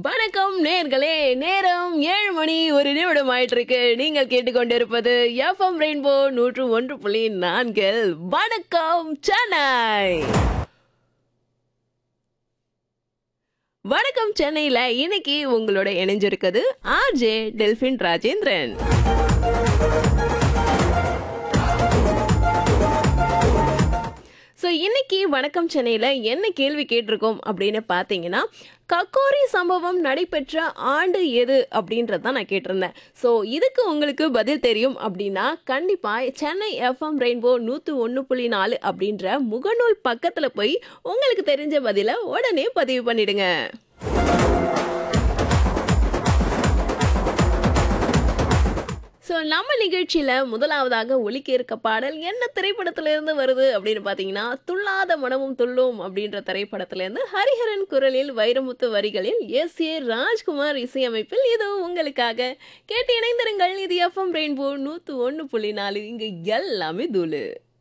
வணக்கம் நேர்களே நேரம் ஏழு மணி ஒரு நிமிடம் ஆயிட்டு இருக்கு நீங்கள் கேட்டுக்கொண்டிருப்பது எஃப்எம் ரெயின்போ நூற்று ஒன்று புள்ளி நான்கில் வணக்கம் சென்னை வணக்கம் சென்னையில இன்னைக்கு உங்களோட இணைஞ்சிருக்குது ஆர்ஜே டெல்பின் ராஜேந்திரன் ஸோ இன்னைக்கு வணக்கம் சென்னையில் என்ன கேள்வி கேட்டிருக்கோம் அப்படின்னு பார்த்தீங்கன்னா கக்கோரி சம்பவம் நடைபெற்ற ஆண்டு எது அப்படின்றது தான் நான் கேட்டிருந்தேன் ஸோ இதுக்கு உங்களுக்கு பதில் தெரியும் அப்படின்னா கண்டிப்பாக சென்னை எஃப்எம் ரெயின்போ நூற்று ஒன்று புள்ளி நாலு அப்படின்ற முகநூல் பக்கத்தில் போய் உங்களுக்கு தெரிஞ்ச பதிலை உடனே பதிவு பண்ணிடுங்க ஸோ நம்ம நிகழ்ச்சியில் முதலாவதாக ஒலிக்க இருக்க பாடல் என்ன திரைப்படத்திலிருந்து வருது அப்படின்னு பார்த்தீங்கன்னா துள்ளாத மனமும் துள்ளும் அப்படின்ற திரைப்படத்திலிருந்து ஹரிஹரன் குரலில் வைரமுத்து வரிகளில் எஸ் ஏ ராஜ்குமார் இசையமைப்பில் இது உங்களுக்காக கேட்டு இணைந்திருங்கள் இது எஃப்எம் ரெயின்போ நூற்று ஒன்று புள்ளி நாலு இங்கே எல்லாமே தூளு